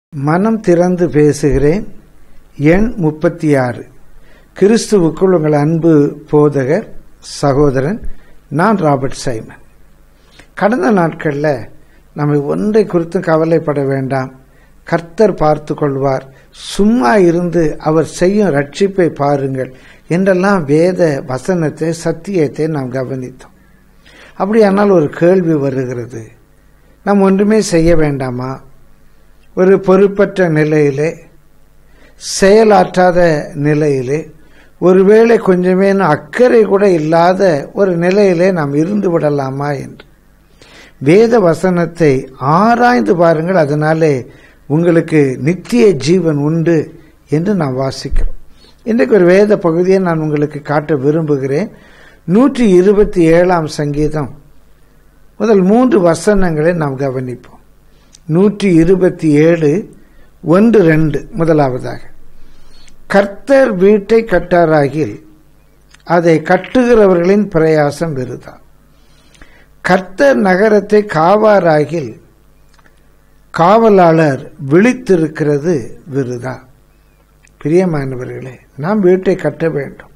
மனம் திறந்து பேசுகிறேன் எண் முப்பத்தி ஆறு கிறிஸ்துவுக்குள் உங்கள் அன்பு போதகர் சகோதரன் நான் ராபர்ட் சைமன் கடந்த நாட்களில் நம்ம ஒன்றை குறித்தும் கவலைப்பட வேண்டாம் கர்த்தர் பார்த்து கொள்வார் சும்மா இருந்து அவர் செய்யும் ரட்சிப்பை பாருங்கள் என்றெல்லாம் வேத வசனத்தை சத்தியத்தை நாம் கவனித்தோம் அப்படியானால் ஒரு கேள்வி வருகிறது நாம் ஒன்றுமே செய்ய வேண்டாமா ஒரு பொறுப்பற்ற நிலையிலே செயலாற்றாத நிலையிலே ஒருவேளை கொஞ்சமே அக்கறை கூட இல்லாத ஒரு நிலையிலே நாம் இருந்து விடலாமா என்று வேத வசனத்தை ஆராய்ந்து பாருங்கள் அதனாலே உங்களுக்கு நித்திய ஜீவன் உண்டு என்று நாம் வாசிக்கிறோம் இன்றைக்கு ஒரு வேத பகுதியை நான் உங்களுக்கு காட்ட விரும்புகிறேன் நூற்றி இருபத்தி ஏழாம் சங்கீதம் முதல் மூன்று வசனங்களை நாம் கவனிப்போம் நூற்றி இருபத்தி ஏழு ஒன்று ரெண்டு முதலாவதாக கர்த்தர் வீட்டை கட்டாராகில் அதை கட்டுகிறவர்களின் பிரயாசம் விருதா கர்த்தர் நகரத்தை காவாராகில் காவலாளர் விழித்திருக்கிறது விருதா பிரியமானவர்களே நாம் வீட்டை கட்ட வேண்டும்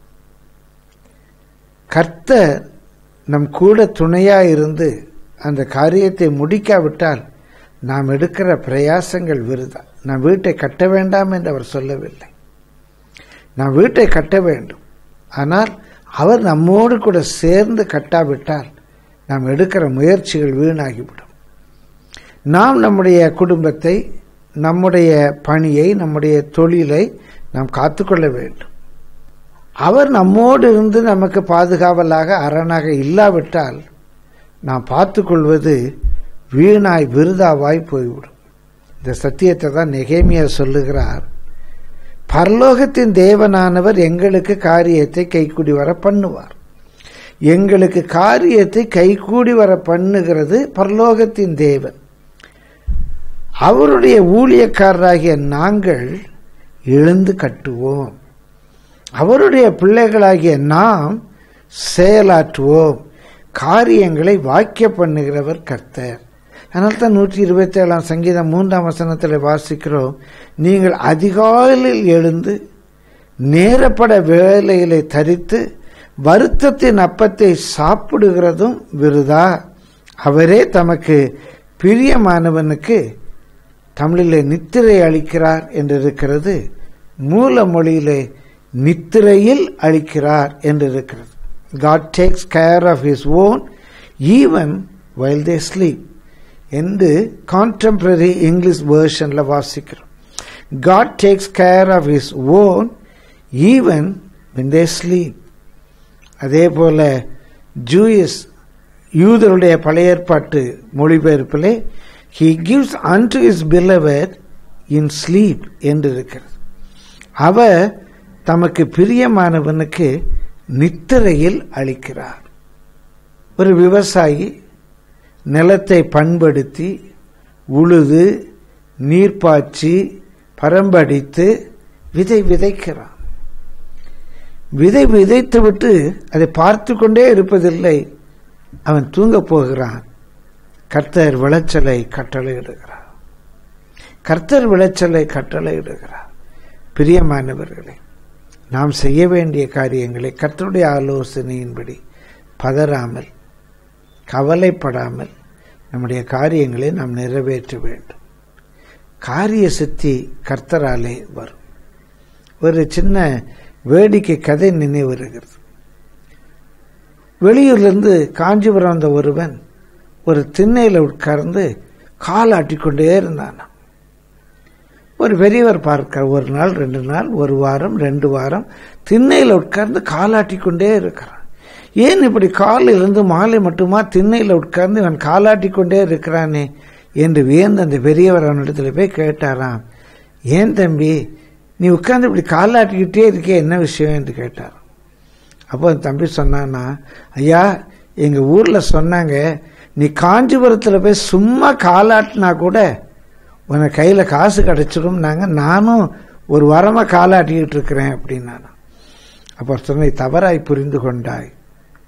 கர்த்தர் நம் கூட துணையா இருந்து அந்த காரியத்தை முடிக்காவிட்டால் நாம் எடுக்கிற பிரயாசங்கள் விருதா நாம் வீட்டை கட்ட வேண்டாம் என்று அவர் சொல்லவில்லை நாம் வீட்டை கட்ட வேண்டும் ஆனால் அவர் நம்மோடு கூட சேர்ந்து கட்டாவிட்டால் நாம் எடுக்கிற முயற்சிகள் வீணாகிவிடும் நாம் நம்முடைய குடும்பத்தை நம்முடைய பணியை நம்முடைய தொழிலை நாம் காத்துக்கொள்ள வேண்டும் அவர் நம்மோடு இருந்து நமக்கு பாதுகாவலாக அரணாக இல்லாவிட்டால் நாம் பார்த்துக்கொள்வது வீணாய் விருதாவாய் போய்விடும் இந்த சத்தியத்தை தான் நெகேமியா சொல்லுகிறார் பரலோகத்தின் தேவனானவர் எங்களுக்கு காரியத்தை கைக்கூடி வர பண்ணுவார் எங்களுக்கு காரியத்தை கைகூடி வர பண்ணுகிறது பரலோகத்தின் தேவன் அவருடைய ஊழியக்காரராகிய நாங்கள் எழுந்து கட்டுவோம் அவருடைய பிள்ளைகளாகிய நாம் செயலாற்றுவோம் காரியங்களை வாக்கிய பண்ணுகிறவர் கர்த்தர் அதனால தான் நூற்றி இருபத்தி ஏழாம் சங்கீதம் மூன்றாம் வசனத்தில் வாசிக்கிறோம் நீங்கள் அதிகாலையில் எழுந்து நேரப்பட வேலைகளை தரித்து வருத்தத்தின் அப்பத்தை சாப்பிடுகிறதும் விருதா அவரே தமக்கு பிரியமானவனுக்கு தமிழிலே நித்திரை அளிக்கிறார் என்று இருக்கிறது மூல மொழியிலே நித்திரையில் அளிக்கிறார் என்று இருக்கிறது God takes care of his own even while they sleep என்று கான்டெம்பரரி இங்கிலீஷ் வேர்ஷனில் வாசிக்கிறோம் God takes care of his own even when they sleep அதே போல ஜூயிஸ் யூதருடைய பழைய ஏற்பாட்டு மொழிபெயர்ப்பிலே he gives unto his beloved in sleep என்று இருக்கிறது அவர் தமக்கு பிரியமானவனுக்கு நித்திரையில் அளிக்கிறார் ஒரு விவசாயி நிலத்தை பண்படுத்தி உழுது நீர்ப்பாய்ச்சி பரம்படித்து விதை விதைக்கிறான் விதை விதைத்துவிட்டு அதை பார்த்து கொண்டே இருப்பதில்லை அவன் தூங்க போகிறான் கர்த்தர் விளைச்சலை கட்டளையிடுகிறார் கர்த்தர் விளைச்சலை கட்டளையிடுகிறார் பிரியமானவர்களே நாம் செய்ய வேண்டிய காரியங்களை கர்த்தருடைய ஆலோசனையின்படி பதறாமல் கவலைப்படாமல் நம்முடைய காரியங்களை நாம் நிறைவேற்ற வேண்டும் காரிய சித்தி கர்த்தராலே வரும் ஒரு சின்ன வேடிக்கை கதை நினைவு வருகிறது வெளியூர்லேருந்து காஞ்சிபுரம் வந்த ஒருவன் ஒரு திண்ணையில் உட்கார்ந்து காலாட்டி கொண்டே இருந்தான் ஒரு பெரியவர் பார்க்க ஒரு நாள் ரெண்டு நாள் ஒரு வாரம் ரெண்டு வாரம் திண்ணையில் உட்கார்ந்து காலாட்டி கொண்டே இருக்கிறான் ஏன் இப்படி காலிலிருந்து மாலை மட்டுமா திண்ணையில் உட்கார்ந்து இவன் காலாட்டி கொண்டே இருக்கிறானே என்று வியந்து அந்த பெரியவர் அவனிடத்துல போய் கேட்டாராம் ஏன் தம்பி நீ உட்கார்ந்து இப்படி காலாட்டிக்கிட்டே இருக்கே என்ன விஷயம் என்று கேட்டார் அப்போ அந்த தம்பி சொன்னான்னா ஐயா எங்கள் ஊரில் சொன்னாங்க நீ காஞ்சிபுரத்தில் போய் சும்மா காலாட்டினா கூட உனக்கு கையில் காசு கிடச்சிடும் நாங்கள் நானும் ஒரு வாரமாக காலாட்டிக்கிட்டு இருக்கிறேன் அப்படின்னா அப்போ சொன்ன தவறாய் புரிந்து கொண்டாய்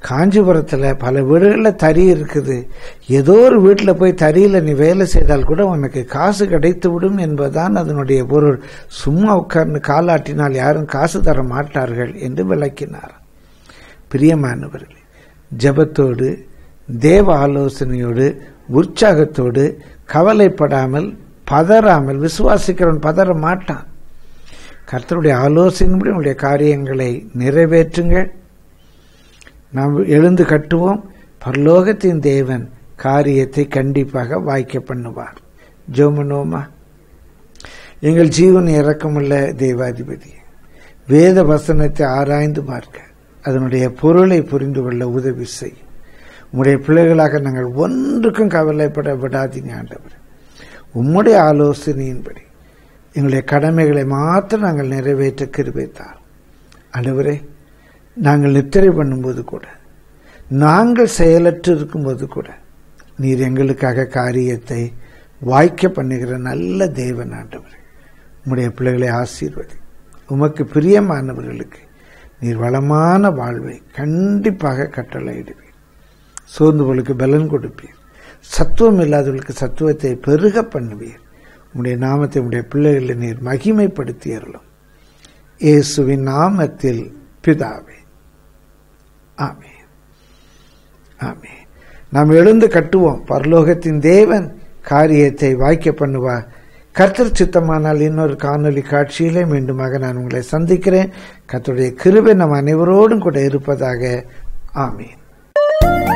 காஞ்சிபுரத்தில் பல வீடுகளில் தறி இருக்குது ஏதோ ஒரு வீட்டில் போய் தறியில் நீ வேலை செய்தால் கூட உனக்கு காசு கிடைத்து விடும் என்பதுதான் அதனுடைய பொருள் சும்மா உட்கார்ந்து காலாட்டினால் யாரும் காசு தர மாட்டார்கள் என்று விளக்கினார் பிரியமானவர்களே ஜபத்தோடு தேவ ஆலோசனையோடு உற்சாகத்தோடு கவலைப்படாமல் பதறாமல் விசுவாசிக்கிறவன் பதற மாட்டான் கர்த்தருடைய ஆலோசனைப்படி உங்களுடைய காரியங்களை நிறைவேற்றுங்கள் நாம் எழுந்து கட்டுவோம் பரலோகத்தின் தேவன் காரியத்தை கண்டிப்பாக வாய்க்க பண்ணுவார் ஜோமனோமா எங்கள் ஜீவன் இறக்கமுள்ள தேவாதிபதி வேத வசனத்தை ஆராய்ந்து பார்க்க அதனுடைய பொருளை புரிந்து கொள்ள உதவி செய் உம்முடைய பிள்ளைகளாக நாங்கள் ஒன்றுக்கும் கவலைப்பட விடாதீங்க ஆண்டவர் உம்முடைய ஆலோசனையின்படி எங்களுடைய கடமைகளை மாத்திரம் நாங்கள் நிறைவேற்ற கிருபைத்தார் ஆண்டவரே நாங்கள் நித்திரை பண்ணும்போது கூட நாங்கள் செயலற்று இருக்கும்போது கூட நீர் எங்களுக்காக காரியத்தை வாய்க்க பண்ணுகிற நல்ல தேவன் ஆண்டவர் உம்முடைய பிள்ளைகளை ஆசீர்வதி உமக்கு பிரியமானவர்களுக்கு நீர் வளமான வாழ்வை கண்டிப்பாக கட்டளையிடுவீர் சோர்ந்தவர்களுக்கு பலன் கொடுப்பீர் சத்துவம் இல்லாதவர்களுக்கு சத்துவத்தை பெருக பண்ணுவீர் உம்முடைய நாமத்தை உம்முடைய பிள்ளைகளை நீர் மகிமைப்படுத்தி அருளும் இயேசுவின் நாமத்தில் பிதாவே ஆமே ஆமே நாம் எழுந்து கட்டுவோம் பரலோகத்தின் தேவன் காரியத்தை வாய்க்க பண்ணுவார் கர்த்தர் சித்தமானால் இன்னொரு காணொலி காட்சியிலே மீண்டுமாக நான் உங்களை சந்திக்கிறேன் கர்த்தருடைய கிருபை நம் அனைவரோடும் கூட இருப்பதாக ஆமீன்